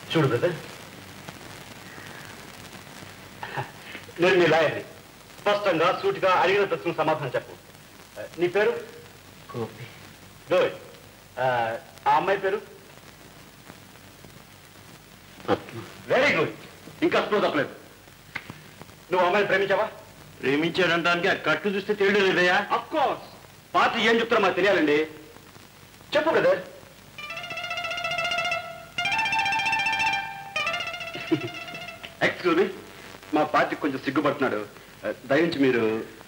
చూడు బ్రదర్ నేను నీ లాయర్ని స్పష్టంగా సూటిగా అడిగిన ప్రశ్న సమాధానం చెప్పు నీ పేరు గోపి గుడ్ ఆ అమ్మాయి పేరు పద్మ వెరీ గుడ్ ఇంకా స్లో తప్పలేదు నువ్వు అమ్మాయిని ప్రేమించావా ప్రేమించాడంటానికి ఆ కట్టు చూస్తే తెలియడం లేదయ్యా అఫ్ కోర్స్ పార్టీ ఏం చెప్తారో మాకు తెలియాలండి చెప్పు బ్రదర్ ఎక్స్క్యూజ్ మీ మా పార్టీ కొంచెం సిగ్గుపడుతున్నాడు దయించి మీరు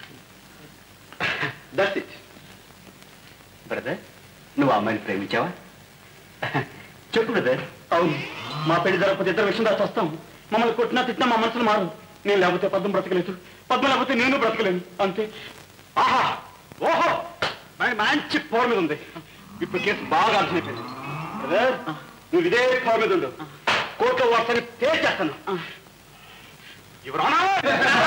దట్స్ ఇట్ బ్రదర్ నువ్వు ఆ అమ్మాయిని ప్రేమించావా చెప్పు బ్రదర్ అవును మా పెళ్లి జరగకపోతే ఇద్దరు విషయం దాచి వస్తాం మమ్మల్ని కొట్టినా తిట్టినా మా మనసులు మారు నేను లేకపోతే పద్మం బ్రతకలేదు పద్మ లేకపోతే నేను బ్రతకలేను అంతే ఆహా ఓహో మరి మంచి పవర్ మీద ఉంది ఇప్పుడు కేసు బాగా అర్థమైపోయింది బ్రదర్ నువ్వు ఇదే పవర్ మీద ఉండు కోర్టులో వార్తని తేల్చేస్తాను యువర్ ఆనర్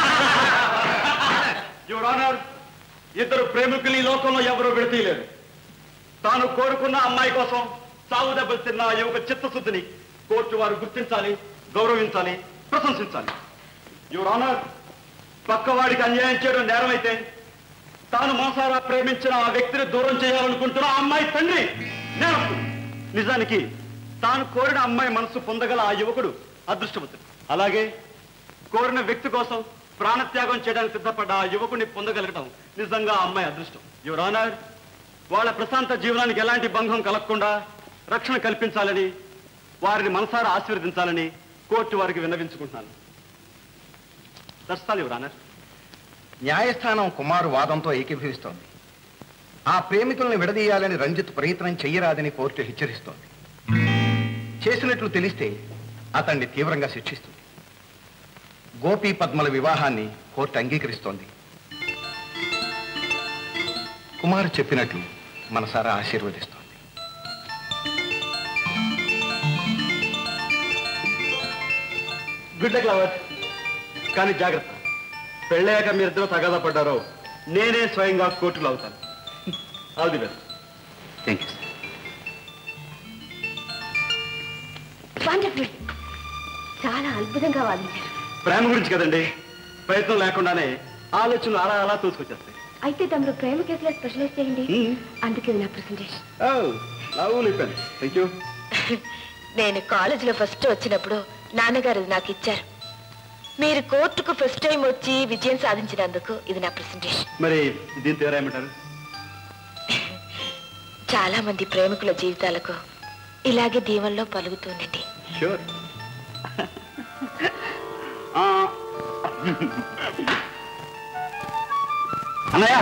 యువర్ ఆనర్ ఇద్దరు ప్రేమికులు ఈ లోకంలో ఎవరూ విడతీయలేరు తాను కోరుకున్న అమ్మాయి కోసం సాగు దెబ్బలు తిన్న ఆ యువక చిత్తశుద్ధిని కోర్టు వారు గుర్తించాలి గౌరవించాలి ప్రశంసించాలి యువర్ ఆనర్ పక్కవాడికి అన్యాయం చేయడం నేరమైతే తాను మనసారా ప్రేమించిన ఆ వ్యక్తిని దూరం చేయాలనుకుంటున్న ఆ అమ్మాయి తండ్రి నేరస్తుడు నిజానికి తాను కోరిన అమ్మాయి మనసు పొందగల ఆ యువకుడు అదృష్టవంతుడు అలాగే కోరిన వ్యక్తి కోసం ప్రాణత్యాగం చేయడానికి సిద్ధపడ్డ ఆ యువకుడిని పొందగలగటం నిజంగా ఆ అమ్మాయి అదృష్టం యువర్ ఆనర్ వాళ్ళ ప్రశాంత జీవనానికి ఎలాంటి భంగం కలగకుండా రక్షణ కల్పించాలని వారిని మనసారా ఆశీర్వదించాలని కోర్టు వారికి విన్నవించుకుంటున్నాను దర్శాలి యువర్ ఆనర్ న్యాయస్థానం కుమారు వాదంతో ఏకీభవిస్తోంది ఆ ప్రేమికుల్ని విడదీయాలని రంజిత్ ప్రయత్నం చెయ్యరాదని కోర్టు హెచ్చరిస్తోంది చేసినట్లు తెలిస్తే అతన్ని తీవ్రంగా శిక్షిస్తుంది గోపి పద్మల వివాహాన్ని కోర్టు అంగీకరిస్తోంది కుమారు చెప్పినట్లు మనసారా ఆశీర్వదిస్తోంది గుడ్ లక్ లవర్ కానీ జాగ్రత్త పెళ్ళయ్యాక మీరిద్దరూ తగాదా పడ్డారో నేనే స్వయంగా కోర్టులో అవుతాను all the best thank you wonderful చాలా అద్భుతంగా వాదించారు ప్రేమ గురించి కదండి ప్రయత్నం లేకుండానే ఆలోచనలు అలా అలా తోసుకొచ్చేస్తాయి అయితే తమరు ప్రేమ కేసులో స్పెషలైజ్ చేయండి Hmm. అందుకే ఇది నా presentation lovely pen thank you నేను కాలేజీలో ఫస్ట్ వచ్చినప్పుడు నాన్నగారు ఇది నాకు ఇచ్చారు మీరు కోర్టుకు ఫస్ట్ టైం వచ్చి విజయం సాధించినందుకు ఇది నా ప్రెసెంటేషన్ మరి దీంతో ఎవరేమంటారు చాలా మంది ప్రేమికుల జీవితాలకు ఇలాగే దీవెనలో పలుకుతుండండి షూర్ అన్నయ్య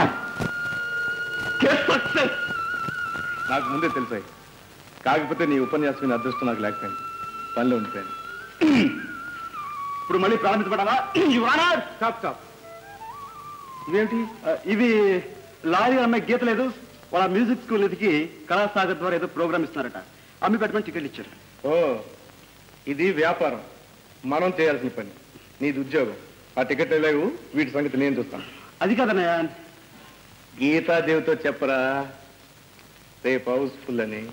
సక్సెస్ నాకు ముందే తెలిసాయి కాకపోతే నీ ఉపన్యాసం వినే అదృష్టం నాకు లేకపోయింది పనిలో ఉండిపోయాను ఇప్పుడు మళ్ళీ ప్రారంభించబడాలా యువరానా స్టాప్ స్టాప్ ఇదేంటి ఇవి లారీ అమ్మాయి గీత లేదు వాళ్ళ మ్యూజిక్ స్కూల్ ఎదికి కళాసాగర్ ద్వారా ఏదో ప్రోగ్రామ్ ఇస్తున్నారట అమ్మి పెట్టమని టికెట్లు ఇచ్చారు ఓ ఇది వ్యాపారం మనం చేయాల్సిన పని నీది ఉద్యోగం ఆ టికెట్ లేవు వీటి సంగతి నేను చూస్తాను అది కదన్నయ్య గీతాదేవితో చెప్పరా రేపు హౌస్ఫుల్ అని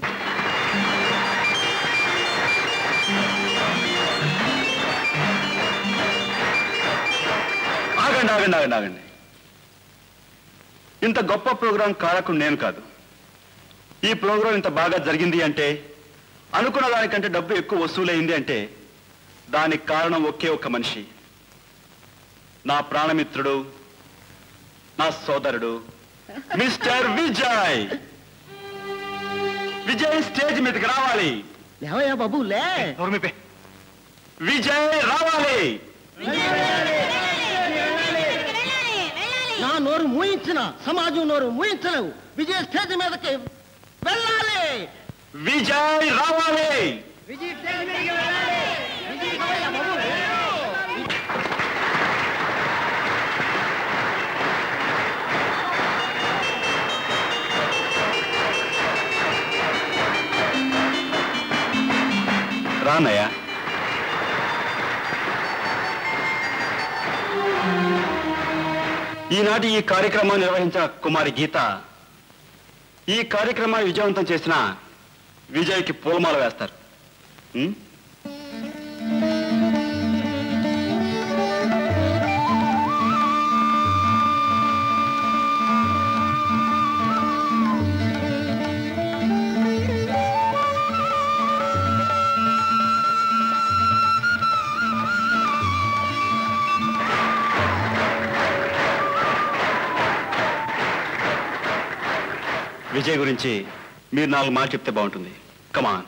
ఆగండి ఆగండి ఆగండి ఆగండి ఇంత గొప్ప ప్రోగ్రాం కారకుడు నేను కాదు ఈ ప్రోగ్రాం ఇంత బాగా జరిగింది అంటే అనుకున్న దానికంటే డబ్బు ఎక్కువ వసూలైంది అంటే దానికి కారణం ఒకే ఒక్క మనిషి నా ప్రాణమిత్రుడు నా సోదరుడు మిస్టర్ విజయ్ విజయ్ స్టేజ్ మీదకి రావాలి లేవయ్యా బాబు లే నోర్మిపే విజయ్ రావాలి నా నోరు మూయించిన సమాజం నోరు మూయించలేవు విజయ స్టేజ్ మీదకి వెళ్ళాలి విజయ్ రావాలి విజయ్ స్టేజ్ మీదకి వెళ్ళాలి విజయ్ రావయ్యా బాబు లే. రానయ్య ఈనాటి ఈ కార్యక్రమాన్ని నిర్వహించిన కుమారి గీత ఈ కార్యక్రమాన్ని విజయవంతం చేసిన విజయ్కి పూలమాల వేస్తారు ఉం? విజయ్ గురించి మీరు నాలుగు మాట చెప్తే బాగుంటుంది కమాన్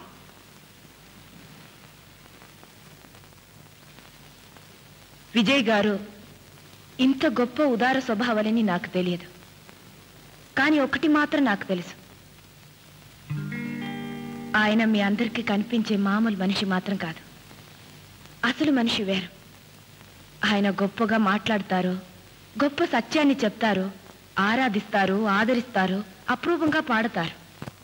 విజయ్ గారు ఇంత గొప్ప ఉదార స్వభావాలని నాకు తెలియదు కానీ ఒకటి మాత్రం నాకు తెలుసు ఆయన మీ అందరికీ కనిపించే మామూలు మనిషి మాత్రం కాదు అసలు మనిషి వేరు ఆయన గొప్పగా మాట్లాడతారు గొప్ప సత్యాన్ని చెప్తారు ఆరాధిస్తారు ఆదరిస్తారు అప్రూపంగా పాడతారు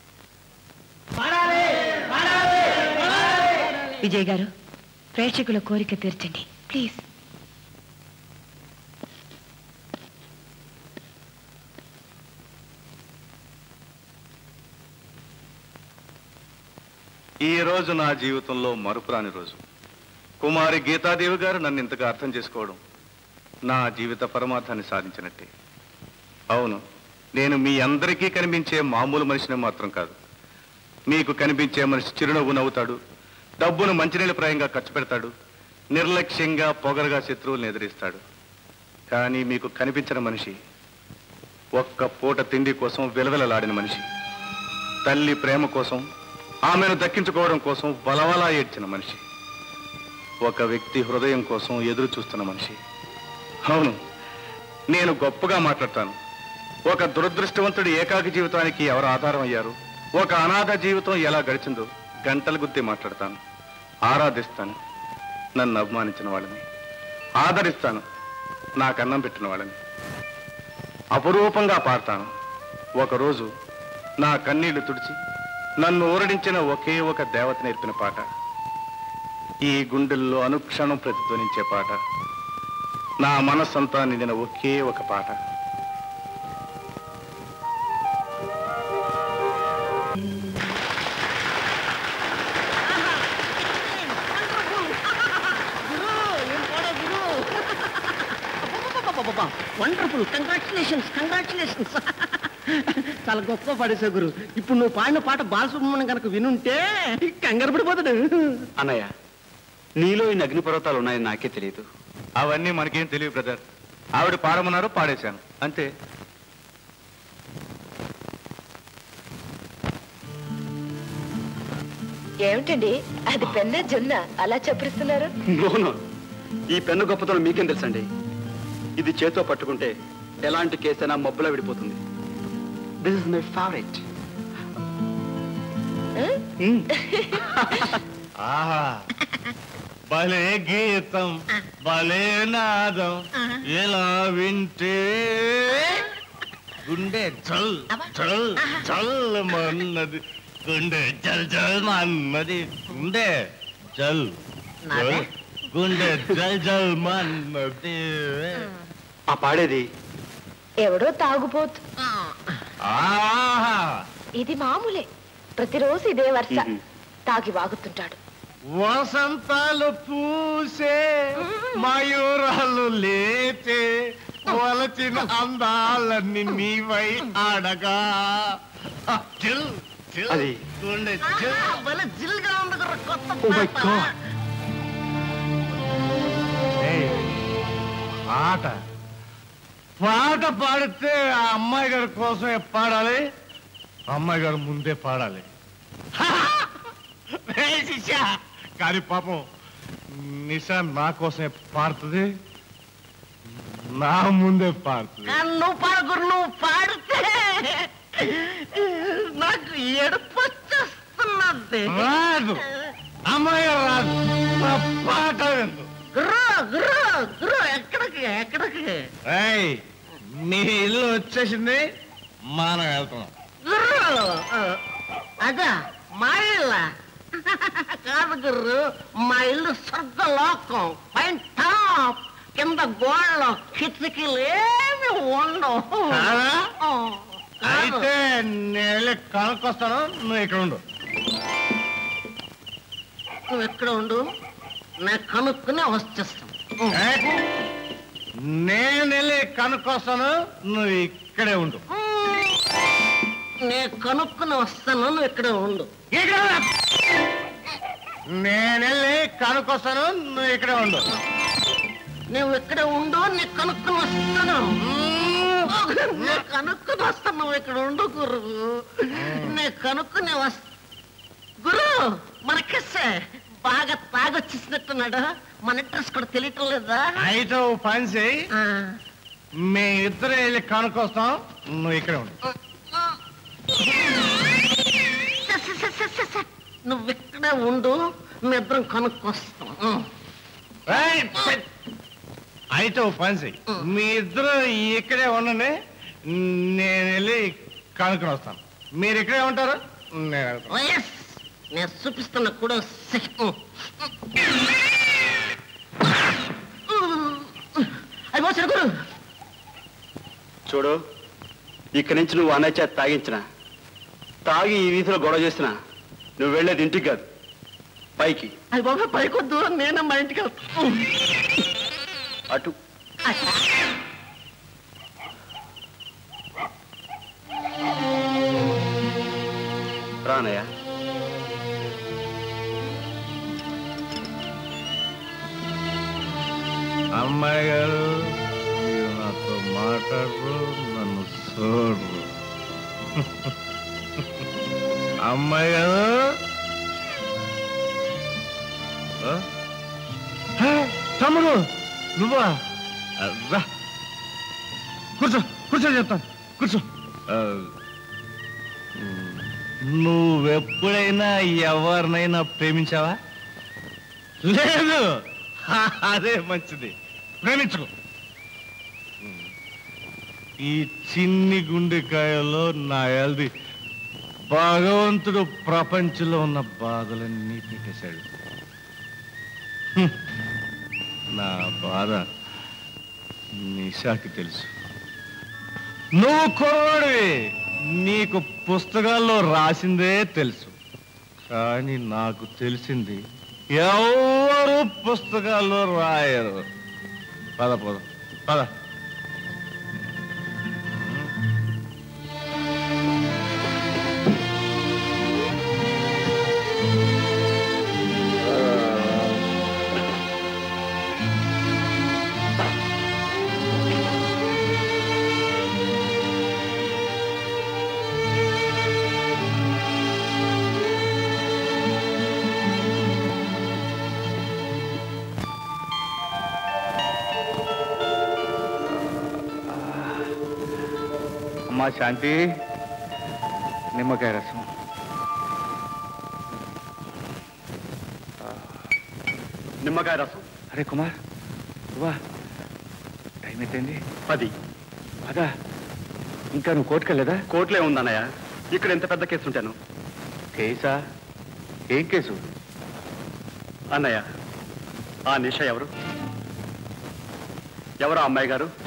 విజయ్ గారు ప్రేక్షకుల కోరిక తీర్చండి ప్లీజ్ ఈ రోజు నా జీవితంలో మరుపురాని రోజు కుమారి గీతాదేవి గారు నన్ను ఇంతగా అర్థం చేసుకోవడం నా జీవిత పరమార్థాన్ని సాధించినట్టే అవును నేను మీ అందరికీ కనిపించే మామూలు మనిషిని మాత్రం కాదు మీకు కనిపించే మనిషి చిరునవ్వు నవ్వుతాడు డబ్బును మంచినీళ్ళ ప్రాయంగా ఖర్చు పెడతాడు నిర్లక్ష్యంగా పొగరగా శత్రువులను ఎదిరిస్తాడు కానీ మీకు కనిపించిన మనిషి ఒక్క పూట తిండి కోసం విలవిలలాడిన మనిషి తల్లి ప్రేమ కోసం ఆమెను దక్కించుకోవడం కోసం బలవలా ఏడ్చిన మనిషి ఒక వ్యక్తి హృదయం కోసం ఎదురు చూస్తున్న మనిషి అవును నేను గొప్పగా మాట్లాడతాను ఒక దురదృష్టవంతుడి ఏకాకి జీవితానికి ఎవరు ఆధారం అయ్యారు ఒక అనాథ జీవితం ఎలా గడిచిందో గంటల గుద్ది మాట్లాడతాను ఆరాధిస్తాను నన్ను అభిమానించిన వాళ్ళని ఆదరిస్తాను నాకు అన్నం పెట్టిన వాళ్ళని అపురూపంగా పాడతాను ఒకరోజు నా కన్నీళ్లు తుడిచి నన్ను ఊరడించిన ఒకే ఒక దేవత నేర్పిన పాట ఈ గుండెల్లో అనుక్షణం ప్రతిధ్వనించే పాట నా మనస్సంతా నిండిన ఒకే ఒక పాట వండర్ఫుల్ కంగ్రాచులేషన్స్ కంగ్రాచులేషన్స్ చాలా గొప్ప పాడేశావు గురు ఇప్పుడు నువ్వు పాడిన పాట బాలసుబ్రహ్మణ్యం కనుక వినుంటే కంగారు పడిపోతాడు అన్నయ్య నీలో ఈ అగ్నిపర్వతాలు ఉన్నాయని నాకే తెలియదు అవన్నీ మనకేం తెలియదు బ్రదర్ ఆవిడ పాడమన్నారు పాడేశాను అంతే ఏమిటండి అది పెన్న జొన్న అలా చప్పరిస్తున్నారు నోను ఈ పెన్ను గొప్పతనం మీకేం తెలుసండి ఇది చేతో పట్టుకుంటే ఎలాంటి కేసైనా మబ్బులా విడిపోతుంది దిస్ ఇస్ మై ఫేవరెట్ ఆహా భలే గీతం భలే నాదం ఎలా వింటే గుండె చల్ చల్ చల్ మన్నది గుండె చల్ చల్ మన్నది గుండె చల్ చల్ గుండె చల్ చల్ మన్నది ఆ పాడేది ఎవడో తాగుపోతు ఆహా ఇది మామూలే ప్రతిరోజు ఇదే వరుస మ్మ్. తాగి వాగుతుంటాడు వసంతాలు పూసే మయూరాలు లేచే వలచిన అందాలన్నీ నీవై ఆడగా చిల్ చిల్ అది. గుండె చిల్ భలే జిల్గా ఉంది గురు, కొత్త Oh my పాట. God. ఏయ్, పాట పాట పాడితే ఆ అమ్మాయి గారి కోసమే పాడాలి అమ్మాయి గారు ముందే పాడాలి ఏయ్ శిష్యా, కానీ పాపం నిషా నా కోసమే పాడుతుంది నా ముందే పాడుతుంది కానీ నువ్వు పాడు గురు నువ్వు పాడితే నాకు ఏడుపు వచ్చేస్తున్నది రాదు అమ్మాయి గారు రాదు నా పాట విందు గురు గురు గురు ఎక్కడికి ఎక్కడికి ఏయ్ నీ ఇల్లు వచ్చేసింది మనం వెళ్తున్నాం గురు అదా మా ఇల్ల కాదు గురు మా ఇల్లు స్వర్గలోకం పైన టాప్ కింద గోడలు కిటికీలు ఏమి ఉండవు కాదా? ఆ, కాదు. అయితే నేను వెళ్ళి కనుక్కొస్తాను నువ్వు ఇక్కడ ఉండు నువ్వు ఎక్కడ ఉండు నేను కనుక్కుని వచ్చేస్తాను ఏ? నేను వెళ్ళి కనుక్కొస్తాను నువ్వు ఇక్కడే ఉండు నేను కనుక్కుని వస్తాను నువ్వు ఇక్కడ ఉండు ఇక్కడ రా. నేను వెళ్ళి కనుక్కొస్తాను నువ్వు ఇక్కడే ఉండు నువ్వు ఇక్కడ ఉండు నేను కనుక్కుని వస్తాను మ్మ్. నేను కనుక్కుని వస్తాను నువ్వు ఇక్కడ ఉండు గురు నేను కనుక్కుని వస్తా గురు మన కిస్సే బాగా తాగొచ్చేసినట్టున్నాడు మన డ్రెస్ కూడా తెలియటం లేదా అయితే ఓ పని చేయి ఆ. మీ ఇద్దరు వెళ్ళి కనుక్కొస్తాం నువ్వు ఇక్కడే ఉండు స- స- స- స- స- స. నువ్వు ఇక్కడే ఉండు మేమిద్దరం కనుక్కొస్తాం ఉం. ఏయ్, పె- అయితే ఓ పని చెయ్యి మీ ఇద్దరు ఇక్కడే ఉండండి నేను వెళ్ళి కనుక్కొని వస్తాను మీరు ఇక్కడే ఉంటారు నేను వెళ్తాను. ఓ ఎస్ నేను చూపిస్తున్న కూడా స- ఉం. అయ్యో సరే గురు చూడు ఇక్కడి నుంచి నువ్వు అన్నయ్య చేత తాగించిన తాగి ఈ వీధిలో గొడవ చేసిన నువ్వు వెళ్ళేది ఇంటికి కాదు పైకి అయ్యి బాబా పైకొద్దు నేనే మా ఇంటికి వెళ్తాను అటు రానయ్య అమ్మాయి గారు మీరు నాతో మాట్లాడరు నన్ను చూడరు అమ్మాయి గారు ఆ? హే, తమ్ముడు నువ్వా ఆ, రా కూర్చో కూర్చో చెప్తాను కూర్చో ఆ, నువ్వెప్పుడైనా ఎవరినైనా ప్రేమించావా లేదు హా, అదే మంచిది ప్రేమించుకో ఈ చిన్ని గుండెకాయలో నా ఎల్ది భగవంతుడు ప్రపంచంలో ఉన్న బాధలన్నీ పెట్టేశాడు హ్మ్. నా బాధ నిషాకి తెలుసు నువ్వు కుర్రాడివి నీకు పుస్తకాల్లో రాసిందే తెలుసు కానీ నాకు తెలిసింది ఎవరు పుస్తకాల్లో రాయరు పద పద పద అమ్మా శాంతి నిమ్మకాయ రసం నిమ్మకాయ రసం అరే కుమార్ వా టైం ఎంతైంది పది అదా ఇంకా నువ్వు కోర్టుకెళ్ళదా కోట్లే ఉందన్నయ్య ఇక్కడ ఎంత పెద్ద కేసు ఉంటాను కేసా ఏం కేసు అన్నయ్య ఆ నిష ఎవరు ఎవరు ఆ అమ్మాయి గారు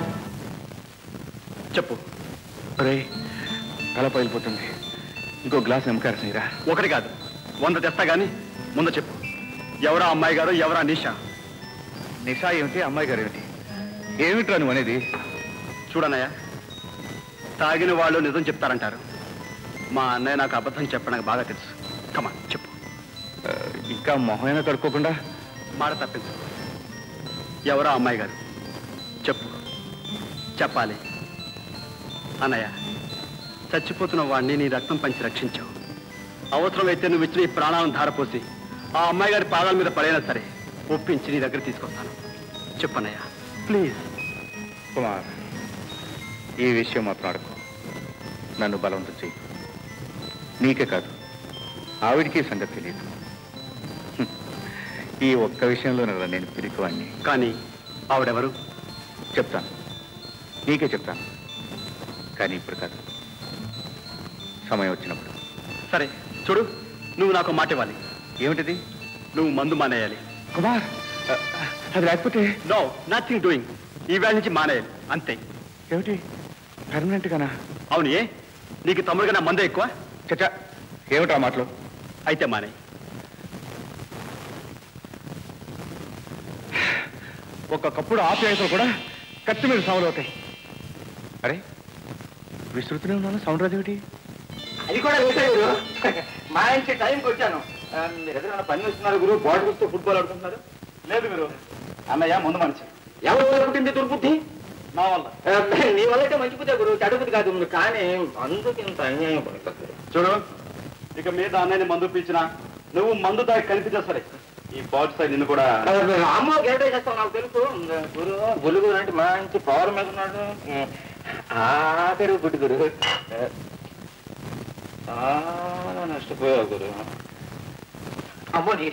చెప్పు రే తల పగిలిపోతుంది ఇంకో గ్లాస్ నిమ్మకాయ రసం ఇరా ఒకటి కాదు వంద తెస్తా గాని ముందు చెప్పు ఎవరా అమ్మాయి గారు ఎవరా నిష నిషా ఏమిటి అమ్మాయి గారు ఏమిటి ఏమిట్రా నువ్వు అనేది చూడన్నయ్య తాగిన వాళ్ళు నిజం చెప్తారంటారు మా అన్నయ్య నాకు అబద్ధం చెప్పడానికి బాగా తెలుసు కమా చెప్పు ఆ, ఇంకా మొహమైనా కడుక్కోకుండా మాట తప్పించు ఎవరో అమ్మాయి గారు చెప్పు చెప్పాలి అన్నయ్య చచ్చిపోతున్న వాడిని నీ రక్తం పంచి రక్షించావు అవసరమైతే నువ్వు ఇచ్చిన ఈ ప్రాణాలను ధారపోసి ఆ అమ్మాయి గారి పాదాల మీద పడైనా సరే ఒప్పించి నీ దగ్గర తీసుకొస్తాను చెప్పన్నయ్య ప్లీజ్ కుమార్ ఈ విషయం మాత్రం అడకు నన్ను బలవంతం చెయ్యి నీకే కాదు ఆవిడికి ఈ సంగతి తెలియదు హ్మ్. ఈ ఒక్క విషయంలో నేను పిరికివాణ్ణి కానీ ఆవిడెవరు చెప్తాను నీకే చెప్తాను కానీ ఇప్పుడు కాదు సమయం వచ్చినప్పుడు సరే చూడు నువ్వు నాకు మాట ఇవ్వాలి ఏమిటిది నువ్వు మందు మానేయాలి కుమార్ ఆ, అది లేకపోతే నో నథింగ్ డూయింగ్ ఈ వేళ నుంచి మానేయాలి అంతే ఏమిటి పర్మనెంట్ గానా అవును ఏ నీకు తమ్ముడుగా నా మందే ఎక్కువ చచ్చా ఏమిటా మాటలు అయితే మానే ఒక్కొక్కప్పుడు ఆప్యాయతలు కూడా కత్తి మీద సాగులు అవుతాయి అరే విస్తృతనే ఉన్నాను సౌండ్ రాదు ఏమిటి అది కూడా వేసే గురు మా ఇంటి టైంకి వచ్చాను ఆ, మీరు ఎదురైనా పని వస్తున్నారు గురు బాల్ చూస్తూ ఫుట్బాల్ ఆడుకుంటున్నారు లేదు మీరు అన్నయ్య ముందు మనిషి ఎవరు పుట్టింది దుర్బుద్ధి నా వల్ల ఆ, నీ వల్ల అయితే మంచి బుద్ధే గురు చెడు బుద్ధి కాదు కానీ అందుకు ఇంత అన్యాయం పడుతుంది చూడు ఇక మీద అన్నయ్యని మందు పీల్చినా నువ్వు మందు దాకా కనిపించా సరే ఈ బాడీ సైడ్ నిన్ను కూడా అమ్మ గేటే చేస్తావు నాకు తెలుసు గురు బులుగు అంటే మంచి పవర్ మీద ఉన్నాడు ఆఖరి పుట్టి గురు చాలా నష్టపోయావు గురు అమ్మో నీ